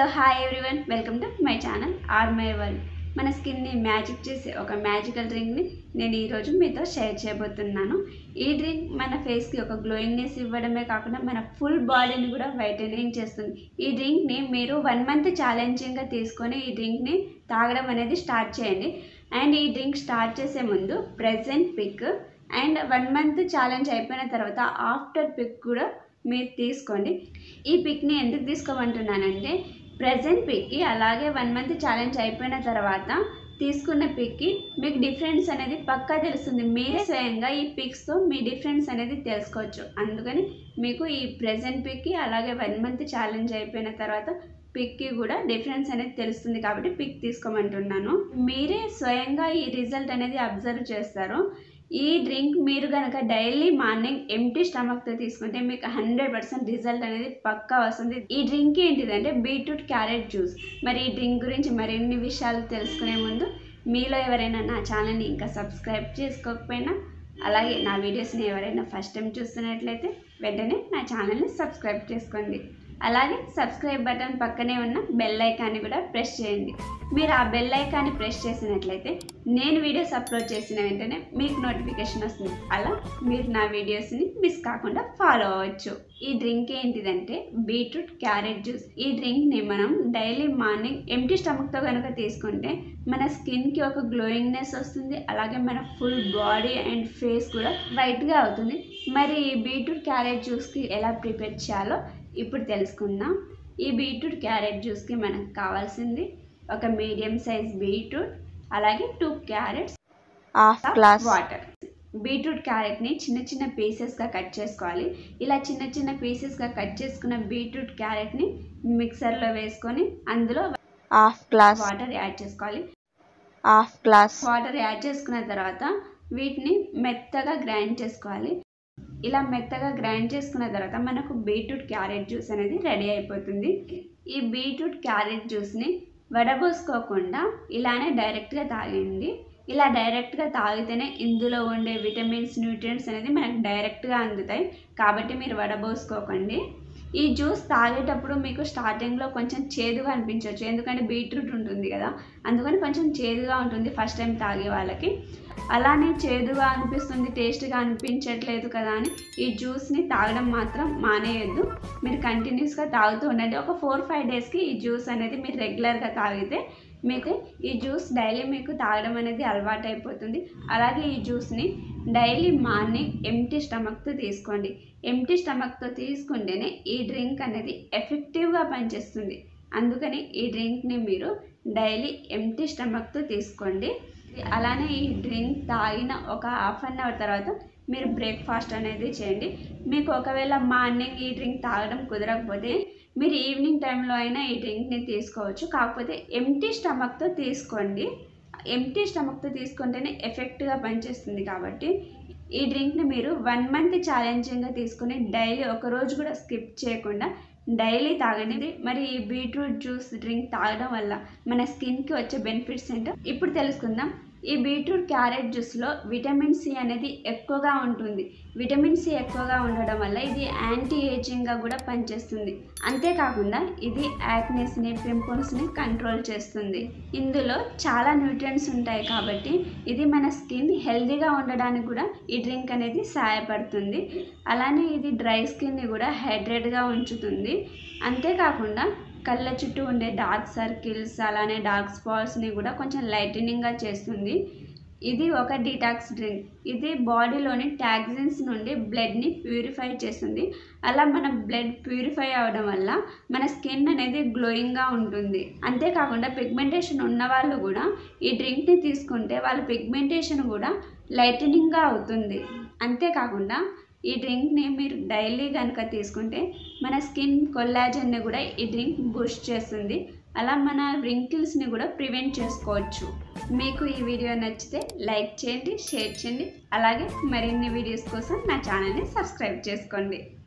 hello hi everyone welcome to my channel R my world మన స్కిన్ని magic చేసే ఒక మ్యాజికల్ డ్రింక్ని నేను ఈరోజు మీతో షేర్ చేయబోతున్నాను ఈ డ్రింక్ మన ఫేస్కి ఒక గ్లోయింగ్నెస్ ఇవ్వడమే కాకుండా మన ఫుల్ బాడీని కూడా వైటనింగ్ చేస్తుంది ఈ డ్రింక్ని మీరు వన్ మంత్ ఛాలెంజింగ్గా తీసుకొని ఈ డ్రింక్ని తాగడం అనేది స్టార్ట్ చేయండి అండ్ ఈ డ్రింక్ స్టార్ట్ చేసే ముందు present pic and one month challenge అయిపోయిన తర్వాత ఆఫ్టర్ పిక్ కూడా మీరు తీసుకోండి ఈ పిక్ని ఎందుకు తీసుకోమంటున్నానంటే ప్రజెంట్ పిక్కి అలాగే వన్ మంత్ ఛాలెంజ్ అయిపోయిన తర్వాత తీసుకున్న పిక్కి మీకు డిఫరెన్స్ అనేది పక్కా తెలుస్తుంది మీరే స్వయంగా ఈ పిక్స్తో మీ డిఫరెన్స్ అనేది తెలుసుకోవచ్చు అందుకని మీకు ఈ ప్రజెంట్ పిక్కి అలాగే వన్ మంత్ ఛాలెంజ్ అయిపోయిన తర్వాత పిక్కి కూడా డిఫరెన్స్ అనేది తెలుస్తుంది కాబట్టి పిక్ తీసుకోమంటున్నాను మీరే స్వయంగా ఈ రిజల్ట్ అనేది అబ్జర్వ్ చేస్తారు ఈ డ్రింక్ మీరు కనుక డైలీ మార్నింగ్ ఎంటీ స్టమక్తో తీసుకుంటే మీకు హండ్రెడ్ పర్సెంట్ రిజల్ట్ అనేది పక్కా వస్తుంది ఈ డ్రింక్ ఏంటిదంటే బీట్రూట్ క్యారెట్ జ్యూస్ మరి ఈ డ్రింక్ గురించి మరిన్ని విషయాలు తెలుసుకునే ముందు మీలో ఎవరైనా నా ఛానల్ని ఇంకా సబ్స్క్రైబ్ చేసుకోకపోయినా అలాగే నా వీడియోస్ని ఎవరైనా ఫస్ట్ టైం చూస్తున్నట్లయితే వెంటనే నా ఛానల్ని సబ్స్క్రైబ్ చేసుకోండి అలాగే సబ్స్క్రైబ్ బటన్ పక్కనే ఉన్న బెల్ ఐకాన్ని కూడా ప్రెస్ చేయండి మీరు ఆ బెల్ ఐకాన్ని ప్రెస్ చేసినట్లయితే నేను వీడియోస్ అప్లోడ్ చేసిన వెంటనే మీకు నోటిఫికేషన్ వస్తుంది అలా మీరు నా వీడియోస్ని మిస్ కాకుండా ఫాలో అవ్వచ్చు ఈ డ్రింక్ ఏంటిదంటే బీట్రూట్ క్యారెట్ జ్యూస్ ఈ డ్రింక్ని మనం డైలీ మార్నింగ్ ఎంటీ స్టమక్తో కనుక తీసుకుంటే మన స్కిన్కి ఒక గ్లోయింగ్నెస్ వస్తుంది అలాగే మన ఫుల్ బాడీ అండ్ ఫేస్ కూడా వైట్గా అవుతుంది మరి ఈ బీట్రూట్ క్యారెట్ జ్యూస్కి ఎలా ప్రిపేర్ చేయాలో ఇప్పుడు తెలుసుకుందాం ఈ బీట్రూట్ క్యారెట్ జ్యూస్కి మనకు కావాల్సింది ఒక మీడియం సైజ్ బీట్రూట్ అలాగే two carrots half glass water beetroot క్యారెట్ని చిన్న చిన్న పీసెస్గా కట్ చేసుకోవాలి ఇలా చిన్న చిన్న పీసెస్గా కట్ చేసుకున్న బీట్రూట్ క్యారెట్ని మిక్సర్లో వేసుకొని అందులో హాఫ్ గ్లాస్ వాటర్ యాడ్ చేసుకోవాలి హాఫ్ గ్లాస్ వాటర్ యాడ్ చేసుకున్న తర్వాత వీటిని మెత్తగా గ్రైండ్ చేసుకోవాలి ఇలా మెత్తగా గ్రైండ్ చేసుకున్న తర్వాత మనకు బీట్రూట్ క్యారెట్ జ్యూస్ అనేది రెడీ అయిపోతుంది ఈ బీట్రూట్ క్యారెట్ జ్యూస్ని వడబోసుకోకుండా ఇలానే డైరెక్ట్గా తాగండి ఇలా డైరెక్ట్గా తాగితేనే ఇందులో ఉండే విటమిన్స్ న్యూట్రియంట్స్ అనేది మనకు డైరెక్ట్గా అందుతాయి కాబట్టి మీరు వడబోసుకోకండి ఈ జ్యూస్ తాగేటప్పుడు మీకు స్టార్టింగ్లో కొంచెం చేదుగా అనిపించవచ్చు ఎందుకంటే బీట్రూట్ ఉంటుంది కదా అందుకని కొంచెం చేదుగా ఉంటుంది ఫస్ట్ టైం తాగే వాళ్ళకి అలానే చేదుగా అనిపిస్తుంది టేస్ట్గా అనిపించట్లేదు కదా అని ఈ జ్యూస్ని తాగడం మాత్రం మానేయద్దు మీరు కంటిన్యూస్గా తాగుతూ ఉండండి ఒక ఫోర్ ఫైవ్ డేస్కి ఈ జ్యూస్ అనేది మీరు రెగ్యులర్గా తాగితే మీకు ఈ జ్యూస్ డైలీ మీకు తాగడం అనేది అలవాటు అయిపోతుంది అలాగే ఈ జ్యూస్ని డైలీ మార్నింగ్ ఎంటీ స్టమక్తో తీసుకోండి ఎంటీ స్టమక్తో తీసుకుంటేనే ఈ డ్రింక్ అనేది ఎఫెక్టివ్గా పనిచేస్తుంది అందుకని ఈ డ్రింక్ని మీరు డైలీ ఎంటీ స్టమక్తో తీసుకోండి అలానే ఈ డ్రింక్ తాగిన ఒక హాఫ్ అన్ అవర్ తర్వాత మీరు బ్రేక్ఫాస్ట్ అనేది చేయండి మీకు ఒకవేళ మార్నింగ్ ఈ డ్రింక్ తాగడం కుదరకపోతే మీరు ఈవినింగ్ టైంలో అయినా ఈ డ్రింక్ని తీసుకోవచ్చు కాకపోతే ఎంటీ స్టమక్తో తీసుకోండి ఎంటీ స్టమక్తో తీసుకుంటేనే ఎఫెక్ట్గా పనిచేస్తుంది కాబట్టి ఈ డ్రింక్ని మీరు వన్ మంత్ ఛాలెంజింగ్గా తీసుకుని డైలీ ఒక రోజు కూడా స్కిప్ చేయకుండా డైలీ తాగండి మరి ఈ బీట్రూట్ జ్యూస్ డ్రింక్ తాగడం వల్ల మన స్కిన్కి వచ్చే బెనిఫిట్స్ ఏంటో ఇప్పుడు తెలుసుకుందాం ఈ బీట్రూట్ క్యారెట్ జ్యూస్లో విటమిన్ సి అనేది ఎక్కువగా ఉంటుంది విటమిన్ సి ఎక్కువగా ఉండడం వల్ల ఇది యాంటీ ఏజింగ్గా కూడా పనిచేస్తుంది అంతేకాకుండా ఇది యాక్నెస్ని పింపుల్స్ని కంట్రోల్ చేస్తుంది ఇందులో చాలా న్యూట్రియంట్స్ ఉంటాయి కాబట్టి ఇది మన స్కిన్ హెల్తీగా ఉండడానికి కూడా ఈ డ్రింక్ అనేది సహాయపడుతుంది అలానే ఇది డ్రై స్కిన్ని కూడా హైడ్రేట్గా ఉంచుతుంది అంతేకాకుండా కళ్ళ చుట్టూ ఉండే డార్క్ సర్కిల్స్ అలానే డార్క్ స్పాట్స్ని కూడా కొంచెం లైటనింగ్గా చేస్తుంది ఇది ఒక డీటాక్స్ డ్రింక్ ఇది బాడీలోని టాక్సిన్స్ నుండి బ్లడ్ని ప్యూరిఫై చేస్తుంది అలా మన బ్లడ్ ప్యూరిఫై అవ్వడం వల్ల మన స్కిన్ అనేది గ్లోయింగ్గా ఉంటుంది అంతేకాకుండా పిగ్మెంటేషన్ ఉన్న వాళ్ళు కూడా ఈ డ్రింక్ని తీసుకుంటే వాళ్ళ పిగ్మెంటేషన్ కూడా లైటనింగ్గా అవుతుంది అంతేకాకుండా ఈ డ్రింక్ని మీరు డైలీ కనుక తీసుకుంటే మన స్కిన్ కొల్లాజన్ని కూడా ఈ డ్రింక్ బూస్ట్ చేస్తుంది అలా మన రింకిల్స్ని కూడా ప్రివెంట్ చేసుకోవచ్చు మీకు ఈ వీడియో నచ్చితే లైక్ చేయండి షేర్ చేయండి అలాగే మరిన్ని వీడియోస్ కోసం నా ఛానల్ని సబ్స్క్రైబ్ చేసుకోండి